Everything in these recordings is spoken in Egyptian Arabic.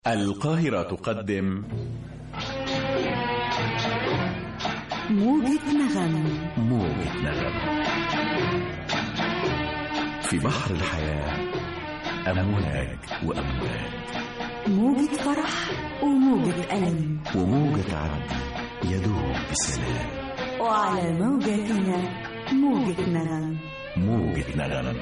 القاهرة تقدم موجة نغم موجة نغم في بحر الحياة أمواج وأمواج موجة فرح وموجة ألم وموجة عدل يدوب بسلام وعلى موجتنا موجة نغم موجة نغم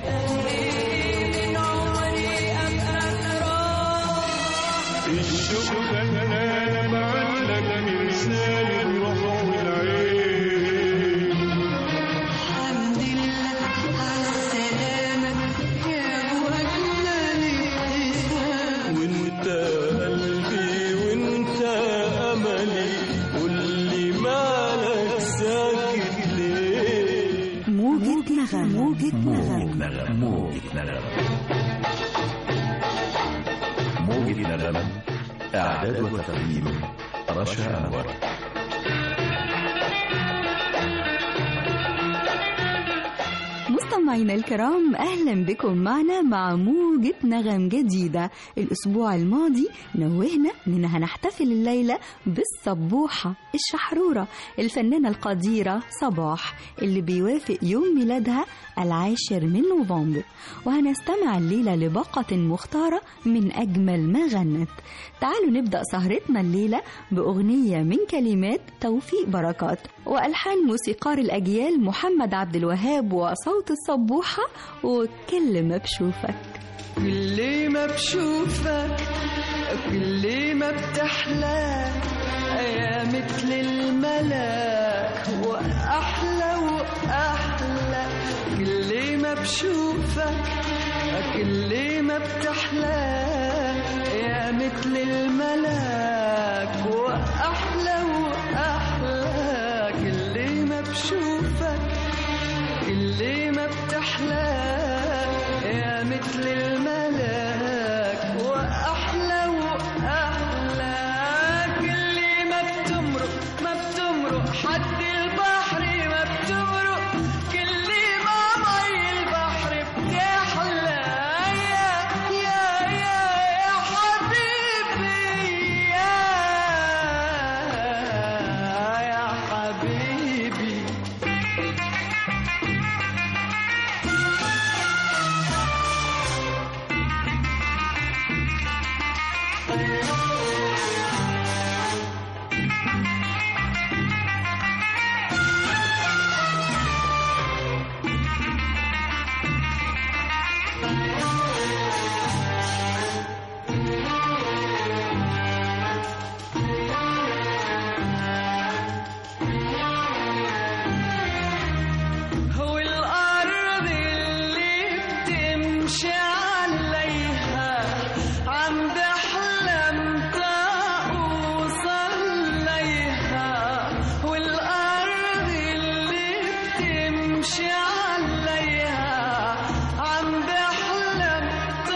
الشوق انا معلق مرسال الروح والعين الحمد لله على السلامة يا وجنا الابتسام وانت قلبي وانت املي قولي مالك ساكت ليه موجة نغم موجة موجة نغم نغم موجة نغم موجة نغم إعداد وتقديم رشا أنور مستمعينا الكرام أهلا بكم معنا مع موجة نغم جديدة الأسبوع الماضي نوهنا أننا هنحتفل الليلة بالصبوحة الشحرورة الفنانة القديرة صباح اللي بيوافق يوم ميلادها العاشر من نوفمبر وهنستمع الليلة لباقة مختارة من أجمل ما غنت تعالوا نبدأ سهرتنا الليلة بأغنية من كلمات توفيق بركات وألحان موسيقار الأجيال محمد عبد الوهاب وصوت الصبوحة وكل ما بشوفك كل ما بشوفك كل ما بتحلى يا مثل الملاك وأحلى وأحلى كل ما بشوفك كل ما بتحلى يا مثل الملاك وأحلى وأحلى كل ما بشوفك كل ما بتحلى يا مثل الملاك وأحلى وأحلى كل ما بتمرق ما بتمرق حد البحر ما بتمرق كل ما مي البحر بتحلى يا يا يا يا حبيبي يا يا حبيبي هو الأرض اللي بتمشي عليها عم بحلم توصل ليها والأرض اللي بتمشي عليها عم بحلم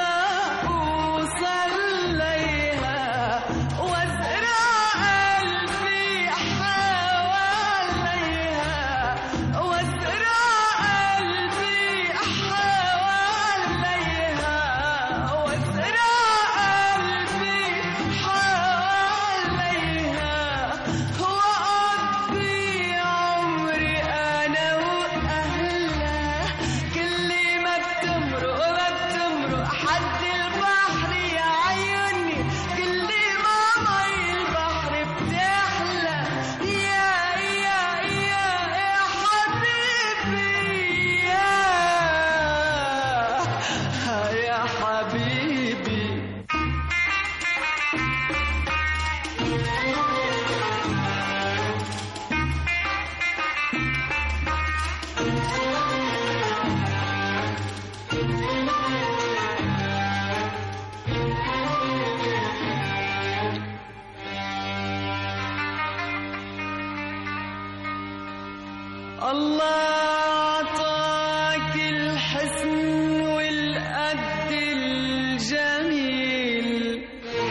توصل ليها وازرع قلبي حواليها وازرع قلبي حواليها وازرع قلبي حواليها وأقضي عمري أنا وأهلها كل ما بتمرق ما بتمرق حد البحر يا عيوني كل ما مي البحر بتحلى يا يا يا يا حبيبي يا يا حبيبي الله عطاك الحسن والقد الجميل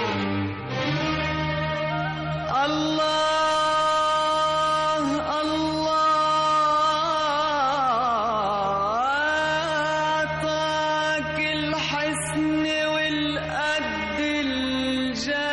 الله الله عطاك الحسن والقد الجميل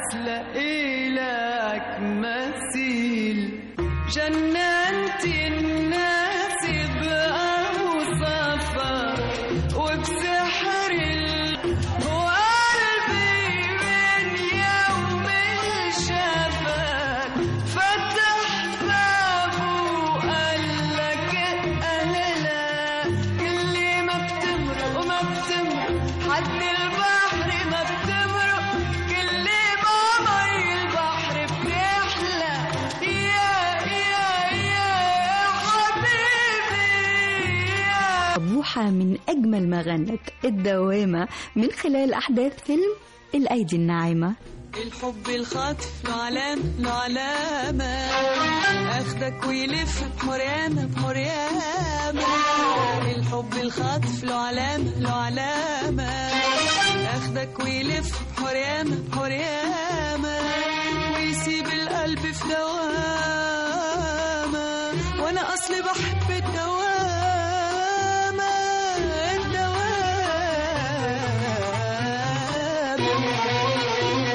عايز لك مثيل جننت الناس بأوصافك وبسحر ال... وقلبي من يوم شافك فتح بابه وقال لك أهلا كل ما بتمرق وما بتمرق حد البحر ما بتمرق كل ما مي البحر بتحلى يا يا يا حبيبي يا صبوحة من أجمل ما غنت الدوامة من خلال أحداث فيلم الأيدي الناعمة الحب الخاطف له علامة له علامة أخدك ويلف بحريامة بحريامة الحب الخاطف له علامة له علامة أخدك ويلف بحريامة بحريامة ويسيب القلب في دوامة وأنا أصلي بحب الدوامة الدوامة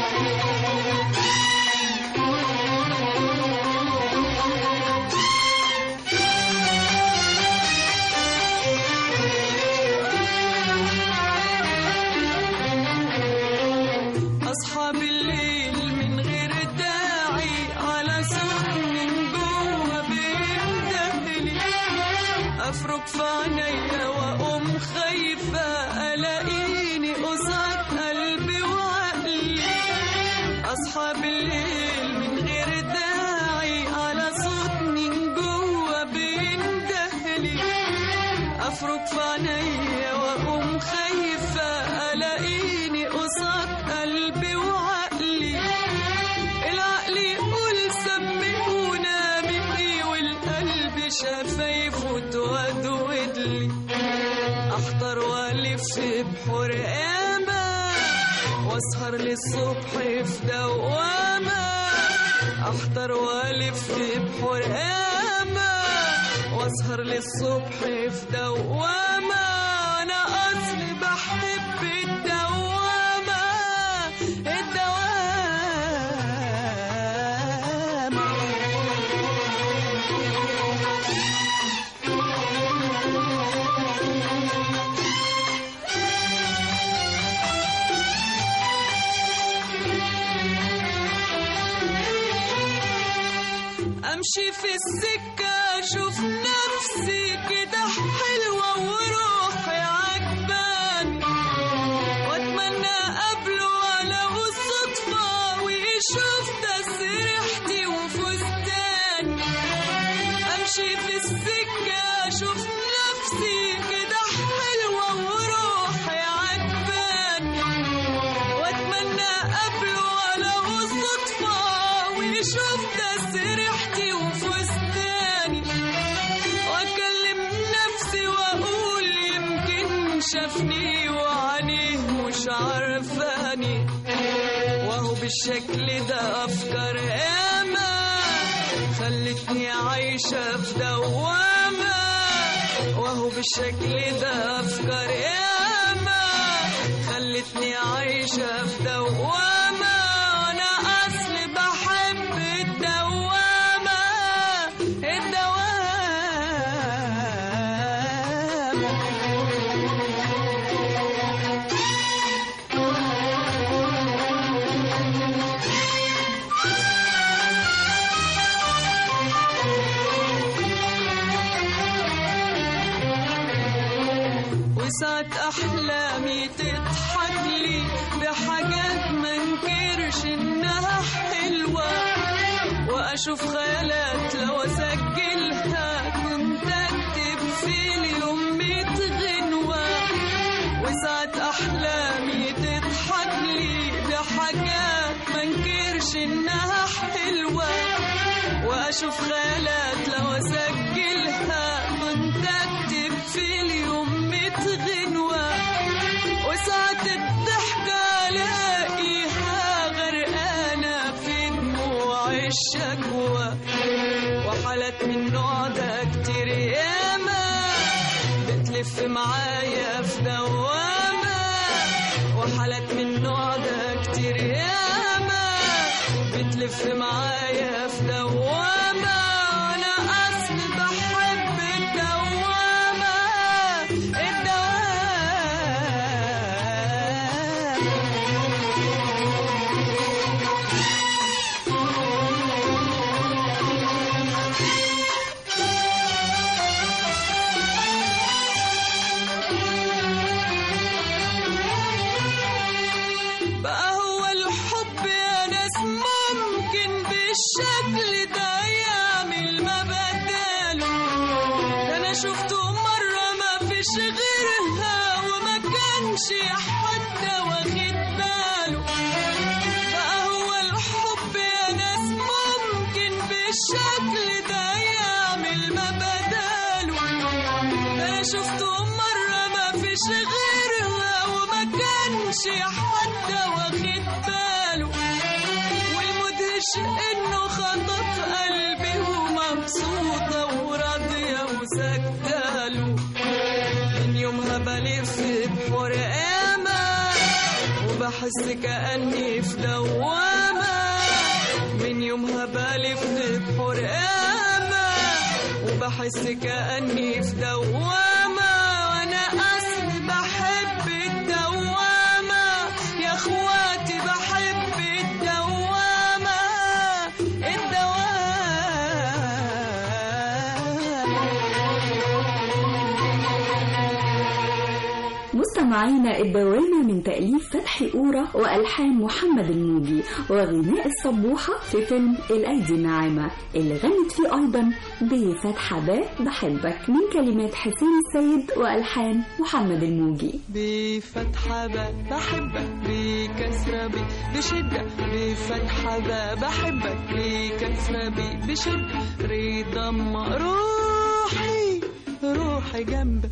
أصحى بالليل من غير داعي على صوت من جوه بيندهلي أفرك في عينيا وأقوم خايفة ألاقيني قصاد قلبي وعقلي أصحى بالليل من غير داعي على صوت من جوه بيندهلي أفرك في عينيا وأقوم خايفة ألاقيني قصاد قلبي وعقلي العقل يقول سمعونا مني والقلب شفايفه تودود لي أحضر وألف بحرقامة وأسهر للصبح في دوامة أحضر وألف بحرقامة وأسهر للصبح في دوامة أنا أصلي بحب الدوامة الدوامة امشي في السكة اشوف نفسي كده حلوة وروحي عجباني واتمنى قبله ولو الصدفة ويشوف تسريحتي وفستاني امشي في السكة اشوف نفسي كده حلوة وروحي عجباني واتمنى قبله ولو الصدفة ويشوف تسريحتي وفستاني واكلم نفسي واقول يمكن شافني وعينيه مش عارفاني وهو بالشكل ده افكار ياما خلتني عايشة في دوامة وهو بالشكل ده افكار ياما خلتني عايشة في دوامة انا اصلي بحب الدوامة الدوامة وساعة أحلامي تضحك لي بحاجات ما انكرش إنها حلوة وأشوف خيالات لو أسجلها كنت أكتب في اليوم ميت غنوة وساعة أحلامي تضحك لي بحاجات ما انكرش إنها حلوة وأشوف خيالات لو أسجلها كنت أكتب في اليوم ميت غنوة وساعة الضحكة ألاقيها غرقانة في دموع الشكوى وحالات من النوع ده كتير ياما بتلف معايا في دوامة وحالات من النوع ده كتير ياما بتلف معايا في دوامة أنا أصل بحب الدوامة الدوامة بقى هو الحب يا ناس ممكن بالشكل ده يعمل ما بداله ده انا شفته مرة ما فيش غيرها وما كانش حتى واخد باله بقى هو الحب يا ناس ممكن بالشكل ده يعمل ما بداله ده انا شفته مرة ما فيش غيرها وما كانش حتى واخد باله والمدهش انه خطف قلبي ومبسوطة وراضية وسكتاله من يومها بلف بحور ياما وبحس كأني في دوامة من يومها بلف بحور ياما وبحس كأني في دوامة وأنا أصل بحب الدوامة يا إخواتي بحب الدوامة الدوامة مستمعينا الدوامة من تأليف فتحي أورا وألحان محمد الموجي وغناء الصبوحة في فيلم الأيدي الناعمة اللي غنت فيه أيضا بفتحة باء بحبك من كلمات حسين السيد وألحان محمد الموجي بفتحة ب بحبك بكسرة ب بشدة بفتحة ب بحبك بكسرة ب بشدة رضا أما روحي روحي جنبك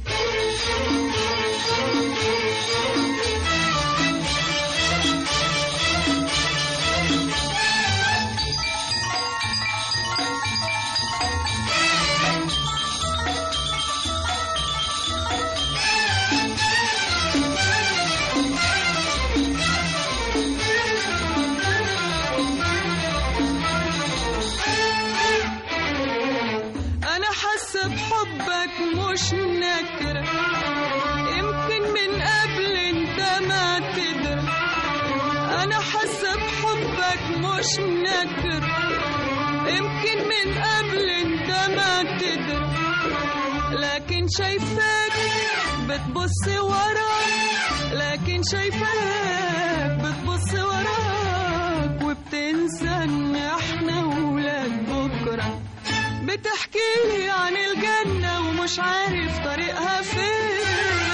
أنا حاسة بحبك مش نكرة يمكن من قبل أنت ما تدري أنا حاسة بحبك مش نكرة يمكن من قبل أنت ما تدري لكن شايفاك بتبص وراك لكن شايفاك بتبص وراك وبتنسى ان احنا ولاد بكره بتحكي لي عن الجنة ومش عارف طريقها فين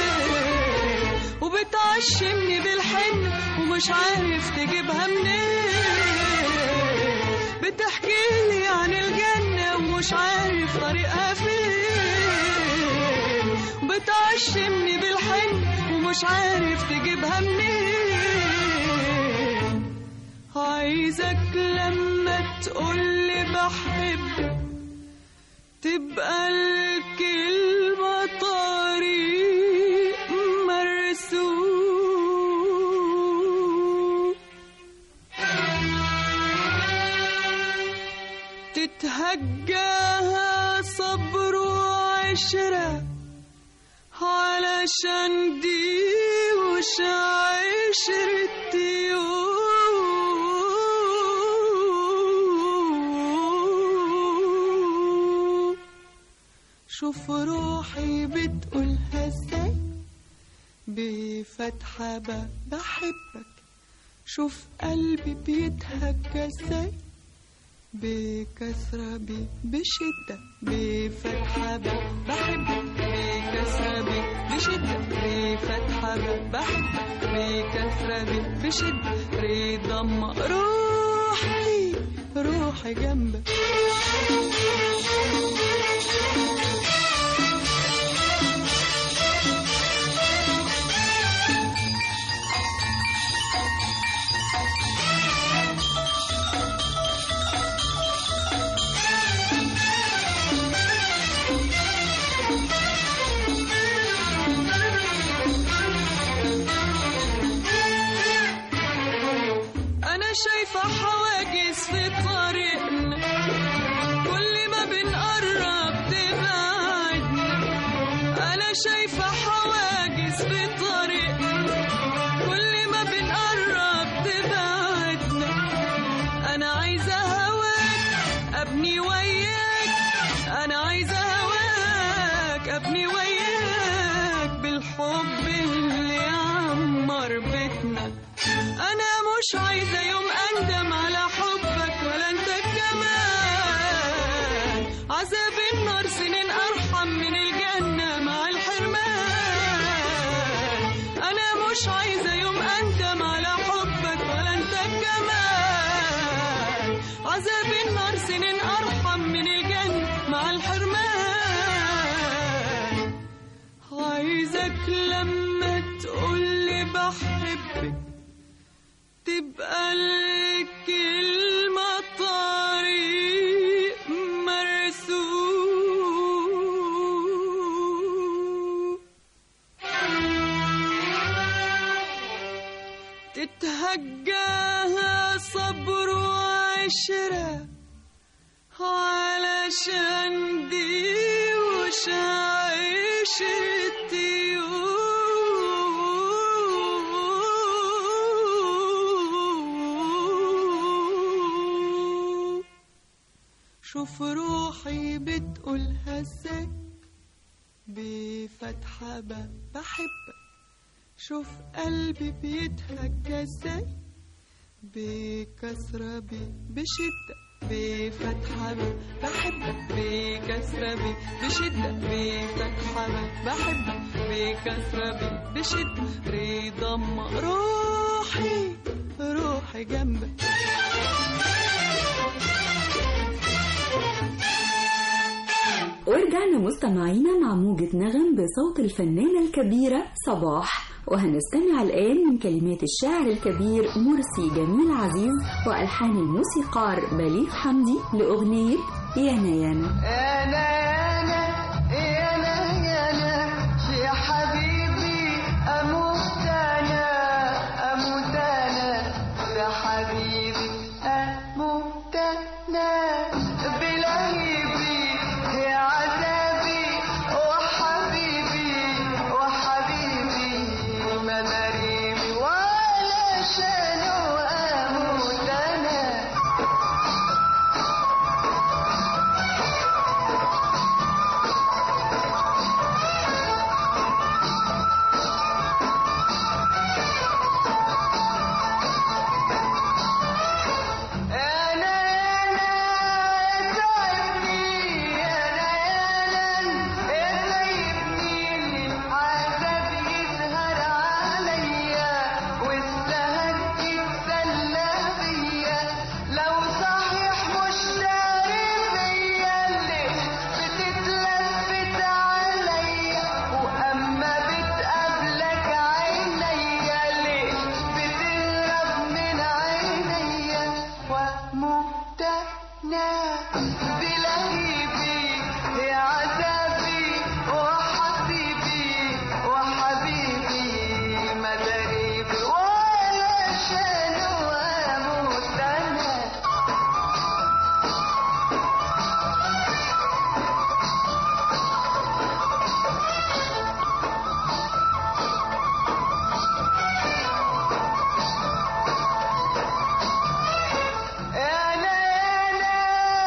وبتعشمني بالحن ومش عارف تجيبها منين بتحكي لي عن الجنة ومش عارف طريقها فين بتعشمني بالحن ومش عارف تجيبها منين عايزك لما تقولي بحبك تبقى الكلمة طريق مرسوم تتهجاها صبر وعشرة علشان دي وش عشرة يوم شوف روحي بتقولها ازاي بفتحة ب بحبك شوف قلبي بيتهجى ازاي بكسرة ب بشدة بفتحة ب بحبك بكسرة ب بشدة بفتحة ب بحبك بكسرة ب بشدة رضا أما روحي روحي جنبك أنا شايفة حواجز في طريقنا كل ما بنقرب تبعدنا أنا شايفة حواجز في طريقنا كل ما بنقرب تبعدنا أنا عايزة هواك أبني وياك أنا عايزة هواك أبني وياك بالحب اللي يعمر بيتنا أنا مش عايزة يوم أندم على حبك ولا أنت كمان عذاب النار سنين أرحم من الجنة مع الحرمان أنا مش عايزة يوم أندم على حبك ولا أنت كمان عذاب النار سنين أرحم من الجنة مع الحرمان عايزك لما تقولي بحبك تبقى الكلمة طريق مرسوم تتهجاها صبر وعشرة علشان دي وش عشرتي شوف روحي بتقولها ازاي بفتحة ب- بحبك شوف قلبي بيتهجى ازاي بكسرة ب بشدة بفتحة ب بحبك بكسرة ب بشدة بفتحة ب بحبك بكسرة ب بشدة رضا أما روحي روحي جنبك ورجعنا مستمعينا مع موجة نغم بصوت الفنانة الكبيرة صباح وهنستمع الآن من كلمات الشاعر الكبير مرسي جميل عزيز وألحان الموسيقار بليغ حمدي لأغنية يانا يانا انا انا انا انا يا حبيبي اموت انا اموت انا يا حبيبي اموت انا بلهيبي يا عذابي وحبيبي وحبيبي مداريبي ولا شنو اموت انا أنا أنا تعبني أنا أنا اللي العذاب يسهر عليا والسهر يتسلى بيا لو صحيح مش داري بيا اللي بتتلفت عليا وأما بتقابلك عينيا ليه بتهرب من عينيا وأموت أنا بلهيبي يا عذابي وحبيبي وحبيبي مداريبي ولا شنو أموت أنا أنا أنا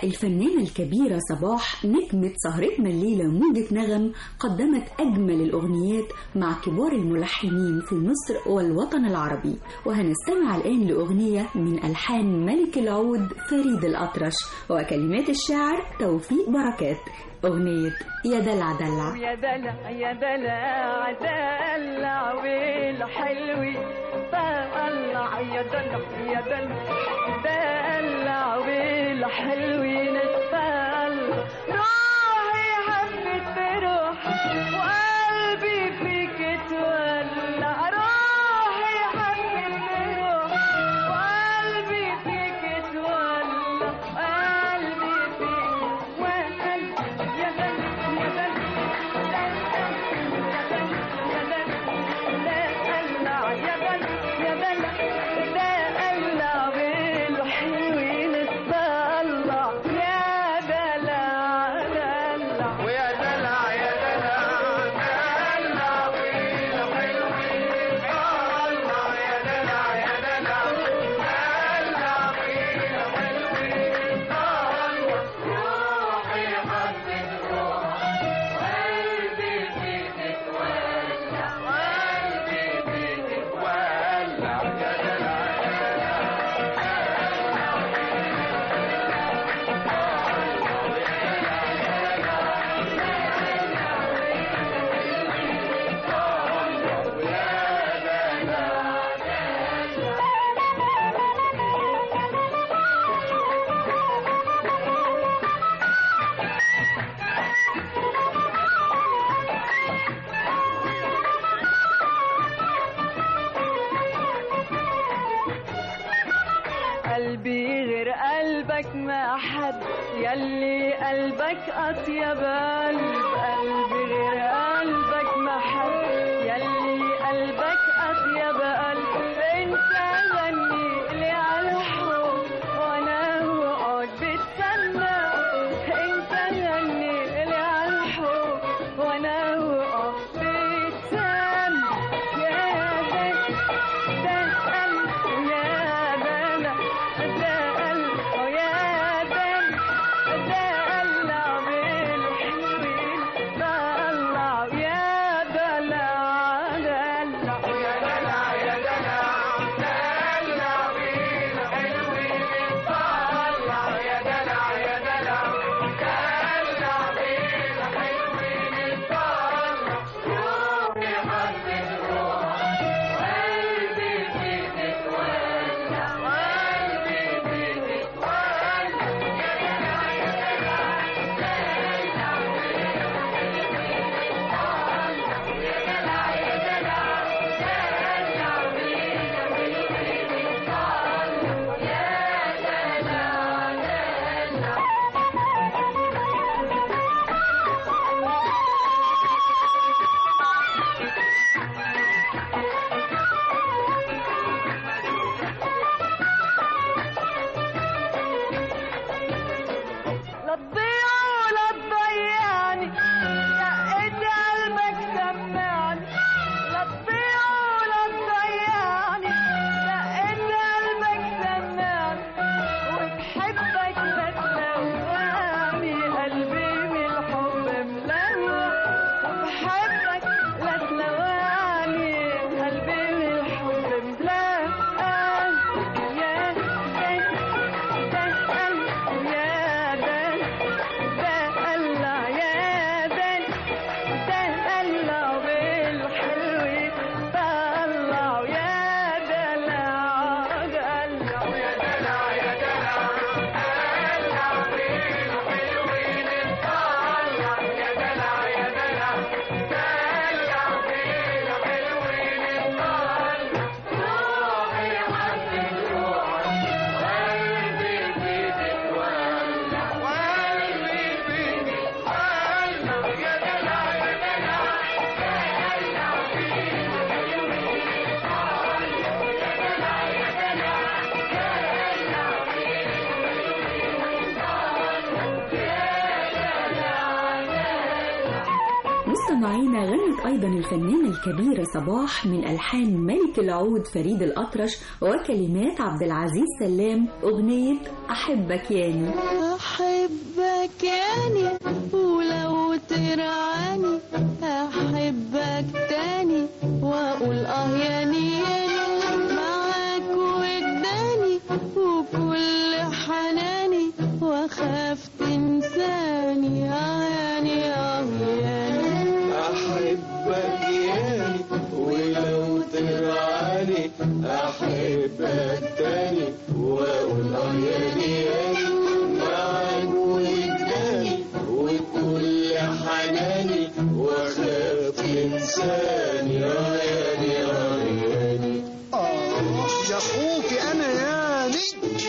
الفنانة الكبيرة صباح نجمة سهرتنا الليلة موجة نغم قدمت أجمل الأغنيات مع كبار الملحنين في مصر والوطن العربي وهنستمع الآن لأغنية من ألحان ملك العود فريد الأطرش وكلمات الشاعر توفيق بركات أغنية يا دلع دلع يا دلع يا دلع دلع والحلوي طلع يا دلع يا دلع دلع والحلوي نتطلع روحي حبت روح وقلبي فيك تولع روحي حبت روح وقلبي فيك تولع قلبي فيك وقلبي يا دلع يا دلع قلبي غير قلبك ما حد يلي قلبك أطيب قلب قلبي غير قلبك ما حد يلي قلبك أطيب قلب انت غني لي على الحب وانا اقعد بتسنى انت غني لي على الحب وانا اقعد بتسنى يا بنت ده قلب يا بنت ده قلب يا بنت ده قلب بالحلوين طلع يا دلع دلع يا دلع يا دلع دلع بالحلوين طلع يا دلع يا دلع دلع بالحلوين طلع روحي حبيت روح قلبي فيك اتولع قلبي فيك اتولع يا دلع يا دلع لا تضيع ولا تضيعني دقت قلبك سمعني لا تضيع ولا تضيعني دقت قلبك سمعني وبحبك لا تلوعني قلبي من الحب ملوع وبحبك لا تلوعني قلبي من الحب ملوع يا مستمعينا غنت أيضا الفنانة الكبيرة صباح من ألحان ملك العود فريد الأطرش وكلمات عبد العزيز سلام أغنية أحبك ياني أحب واخاف تنساني يعني يعني احبك ياني ولو ترعاني احبك تاني واقول اه ياني ياني معاك وجداني وكل حناني واخاف تنساني اه ياني اه ياني آه يا خوفي أنا ياني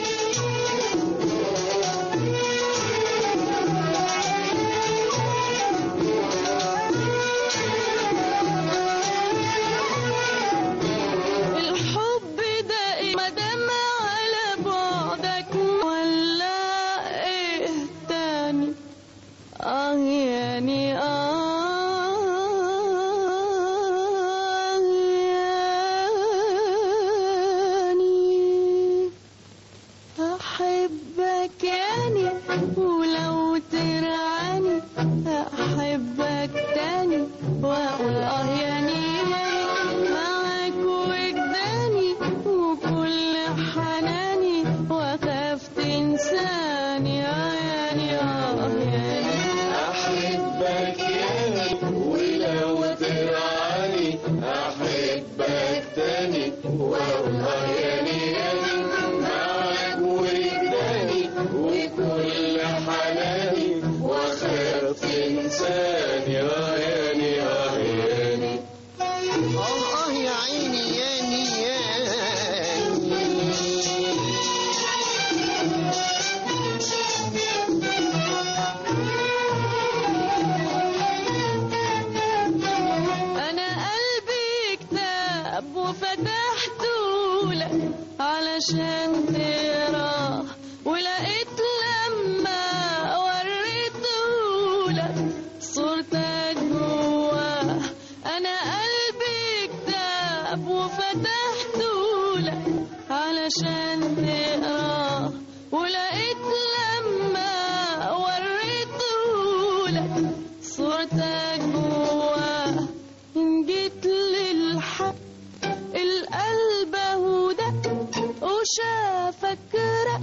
الحب ده مدام على بعدك ولا ايه تاني اه يعني اه يعني احبك يعني ولو ترعاني احبك تاني واقول اه يعني معاك وجداني وكل حناني واخاف تنساني اه يعني اه يعني احبك ياني ولو ترعاني احبك تاني واقول اه ياني ياني معاك وجداني وكل حناني واخاف تنساني اه ياني اه ياني آه آه يا عيني ياني ياني انا قلبي كتاب وفتحته لك علشان تقراه ولقيت لما وريته لك صورتك جواه انا قلبي كتاب وفتحته لك علشان تقراه ولقيت لما وريته لك صورتك جواه إن جيت للحق القلب هدى وشافك رق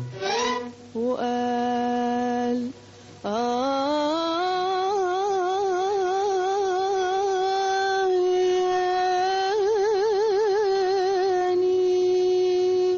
وقال آه يعني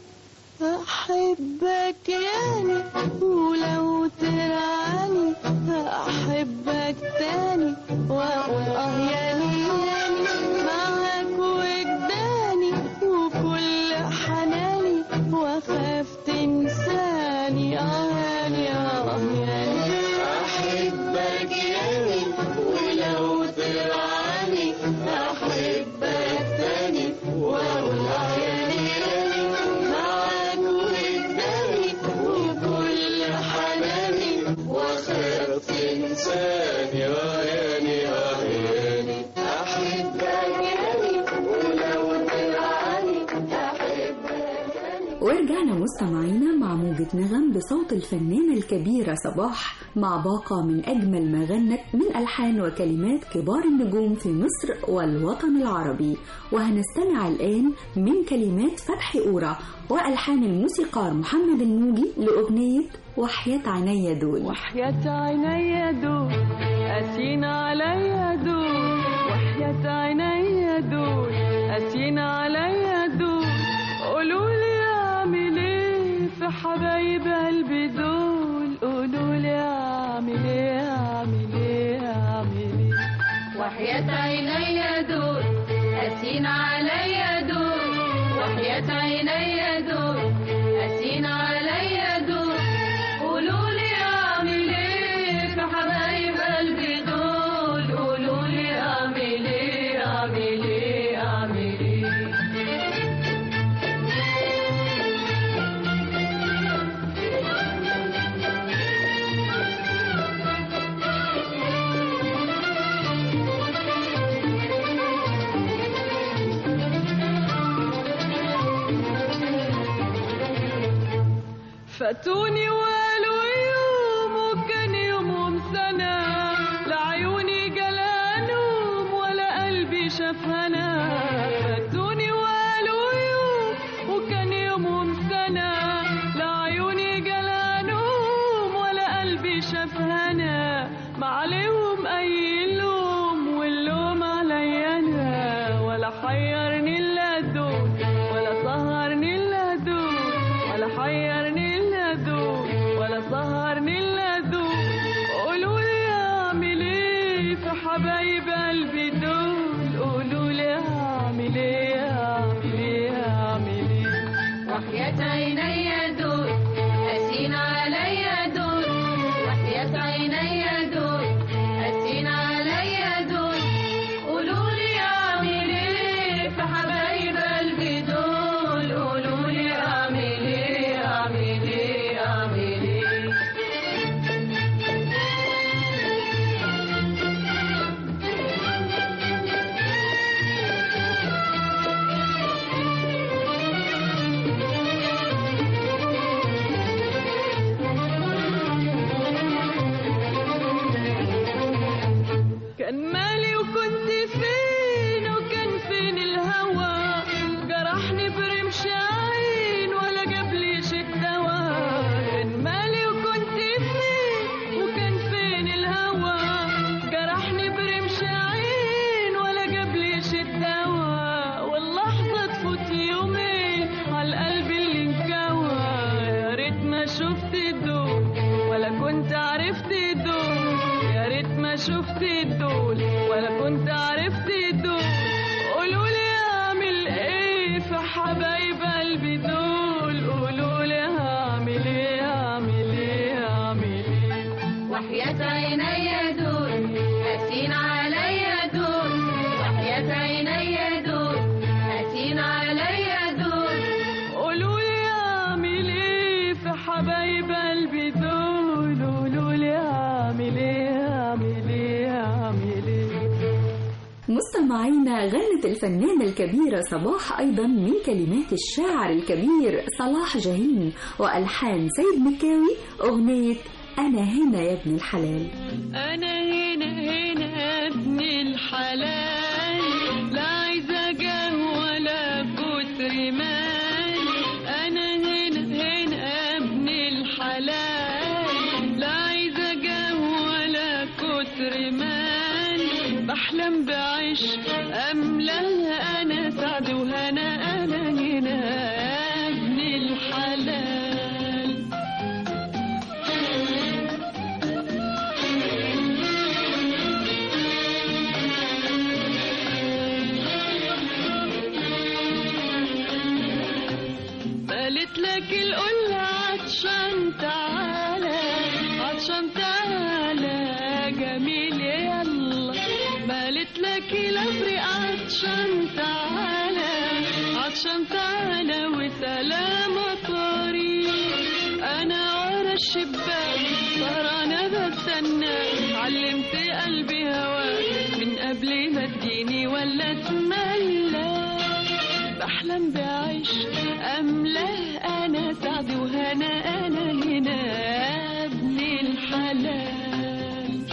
أحبك يعني ولو ترعاني أحبك تاني وأقول آه يعني يعني معاك وجداني وكل حناني وأخاف تنساني آه يعني آه يعني احبك ياني ولو ترعاني احبك تاني واقول اه ياني ياني معاك وجداني وكل حناني واخاف تنساني اه ياني اه ياني احبك ياني ولو ترعاني احبك تاني ورجعنا مستمعينا مع موجة نغم بصوت الفنانة الكبيرة صباح مع باقة من أجمل ما غنت من ألحان وكلمات كبار النجوم في مصر والوطن العربي وهنستمع الآن من كلمات فتحي أورا وألحان الموسيقار محمد النوجي لأغنية وحياة عيني دول وحياة عيني دول قاسين عليا دول وحياة عيني دول قاسين عليا دول قولوا لي اعمل ايه في حبايب قلبي دول قولوا لي اعمل ايه اعمل ايه اعمل ايه وحياة عيني دول قاسين عليا دول وحياة عيني دول قاسين عليا دول قولوا لي اعمل ايه في حبايب قلبي دول قولوا لي اعمل ايه اعمل ايه اعمل ايه فاتوني وقالوا يوم وكان يومهم سنة لعيوني جلانهم ولا قلبي شاف هنا فاتوني وقالوا يوم وكان يومهم سنة لعيوني جلانهم ولا قلبي شاف هنا ما عليهم اي لوم واللوم عليا انا ولا حيرني الا دول ولا سهرني الا دول ولا حيرني الا دول ولا سهرني الا دول قولوا لي اعمل ايه في حبايب قلبي دول قولوا لي اعمل ايه اعمل ايه اعمل ايه وحياة عيني دول قاسين عليا دول وحياة عيني دول قاسين عليا دول قولوا لي اعمل ايه في حبايب قلبي دول قولوا لي اعمل ايه اعمل ايه اعمل ايه كان مالي وكنت فين وكان فين الهوى جرحني برمش عين ولا جابليش الدواء كان مالي وكنت فين وكان فين الهوى جرحني برمش عين ولا جابليش الدواء واللحظة تفوت يومين عالقلب اللي انكوى يا ريت ما شفت دول ولا كنت عرفت دول يا ريت ما شفت دول ولا كنت عرفت دول قولوا لي اعمل ايه في حبايب قلبي دول قولوا لي اعمل ايه اعمل ايه اعمل ايه وحياة عيني دول قاسين عليا دول وحياة عيني دول قاسين عليا دول قولوا لي اعمل ايه في حبايب قلبي دول قولوا لي اعمل ايه اعمل ايه اعمل ايه مستمعينا غنت الفنانة الكبيرة صباح أيضا من كلمات الشاعر الكبير صلاح جاهين وألحان سيد مكاوي أغنية أنا هنا يا ابن الحلال انا هنا هنا يا ابن الحلال لا عايزه جاه ولا كتر مال انا هنا هنا يا ابن الحلال لا عايزه جاه ولا كتر مال بحلم بعيش املاها انا سعد وهنا انا هنا يا ابن الحلال قالت لك القلة عطشان تعالى عطشان تعالى جميل يلا قالت لك الأفريق عطشان تعالى عطشان تعالى وسلام طريق أنا ورا الشباك سهرانة بستنى علمت قلبي هواك من قبل ما تجيني ولا تملى بحلم بعيش أملاه أنا سعد وهنا أنا هنا يا ابن الحلال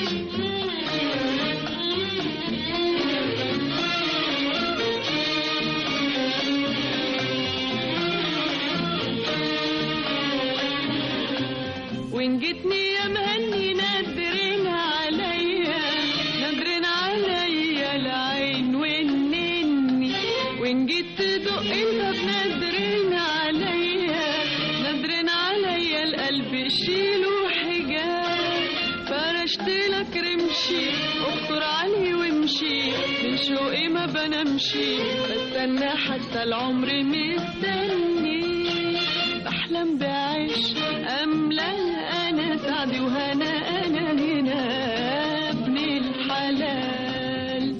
وإن جيتني يا مهني نادرين عليا نادرين عليا العين والنني وإن جيت تدق الباب نادرين عليا نادرين عليا القلب شيله حجاب فرشت لك رمشي اخطر علي وامشي من شوقي ما بنمشي بستنى حتى العمر مستني بحلم بعيش أملا أنا سعدي وهنا أنا هنا ابن الحلال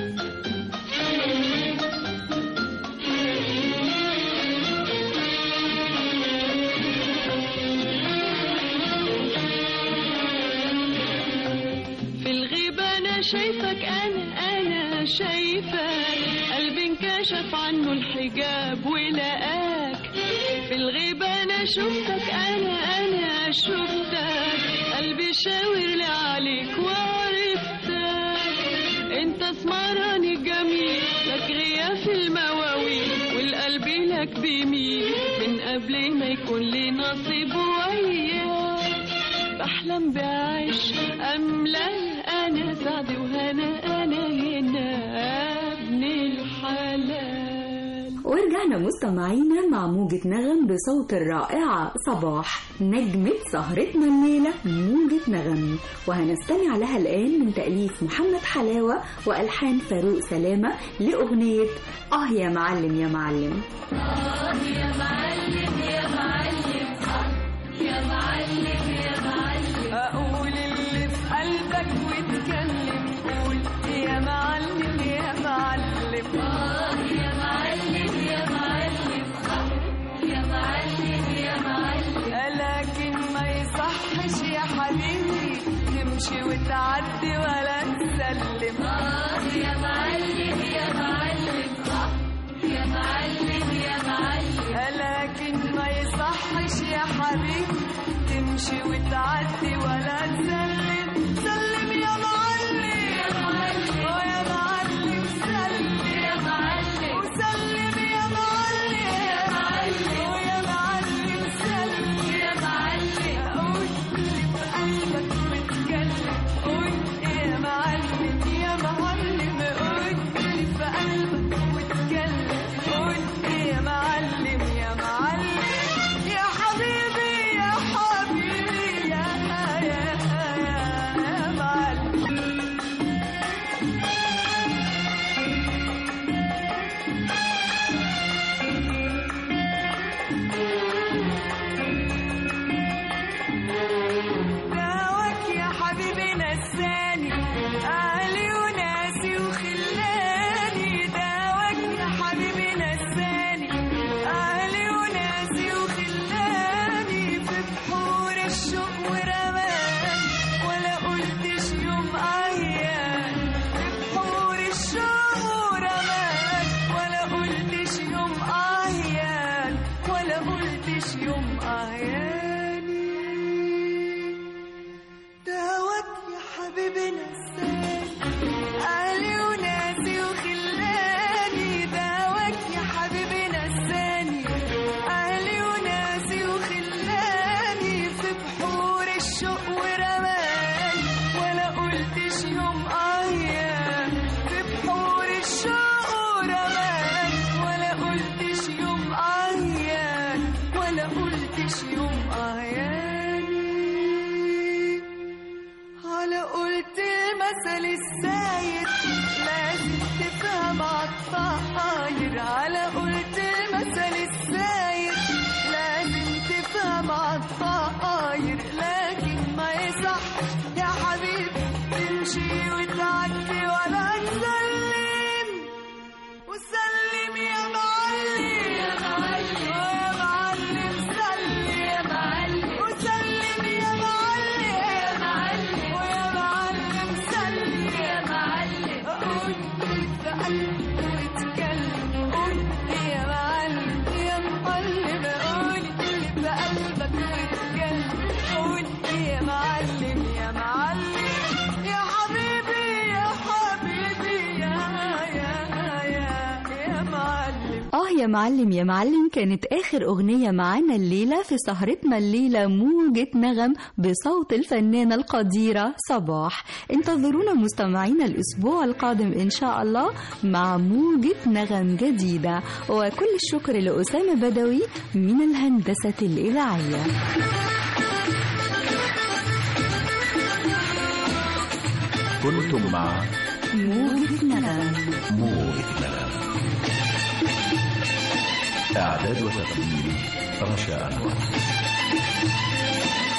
في الغيبة أنا شايفك أنا أنا شايفك قلبي انكشف عنه الحجاب ولقاك في الغيبة أنا شفتك أنا أنا شفتك قلبي شاور لي عليك وعرفتك أنت اسمراني جميل لك غياف المواويل والقلب لك بيميل من قبل ما يكون لي نصيب وياك بحلم بعيش أملاه أنا سعد وهنا أنا هنا ابن الحلال ورجعنا مستمعينا مع موجة نغم بصوت الرائعة صباح نجمة سهرتنا الليلة موجة نغم وهنستمع لها الآن من تأليف محمد حلاوة وألحان فاروق سلامة لأغنية آه يا معلم يا معلم أقول اللي في قلبك واتكلم قول يا معلم يا معلم يا معلم يا معلم يا معلم يا معلم لكن ما يصحش يا حبيبي تمشي وتعدي ولا تسلم يا معلم يا معلم يا معلم يا معلم لكن ما يصحش يا حبيبي تمشي وتعدي ولا تسلم سلم يا معلم يا معلم ويا معلم سلم يا معلم وسلم يا معلم يا معلم ويا معلم سلم يا معلم قول اللي في قلبك واتكلم قول يا معلم يا معلم قول اللي في قلبك واتكلم قول يا معلم يا معلم يا حبيبي يا حبيبي يا يا يا يا معلم دعوك يا حبيبي نساني أهلي وناسي وخلاني دعوك يا حبيبي نساني أهلي وناسي وخلاني في بحور الشوق ورمان ولا قلتش يوم أيام في بحور الشوق ورمان ولا قلتش يوم أيام ولا قلتش يوم أياني دعوك يا حبيبي نساني أهلي وناسي وخلاني دعوك يا حبيبي نساني أهلي وناسي وخلاني في بحور الشوق ورمان ولا قلتش يوم أيام في بحور الشوق ورمان ولا قلتش يوم أيام ولا قلتش يوم أياني على قلت المثل السايد لازم تفهم عالطاير على قلت المثل السايد لازم تفهم عالطاير لكن ما يصح يا حبيبي تمشي وتعدي ولا تسلم وسلم يا معلم يا معلم يا معلم سلم يا معلم وسلم يا معلم يا معلم ويا معلم سلم يا معلم قول في قلبك واتكلم قول يا معلم يا معلم قول في قلبك واتكلم قول يا معلم يا معلم يا حبيبي يا حبيبي يا يا يا يا معلم آه يا معلم يا معلم كانت آخر أغنية معانا الليلة في سهرتنا الليلة موجة نغم بصوت الفنانة القديرة صباح انتظرونا مستمعينا الأسبوع القادم إن شاء الله مع موجة نغم جديدة وكل الشكر لأسامة بدوي من الهندسة الإذاعية كنتم مع موجة نغم موجة نغم إعداد وتقديم رشا أنور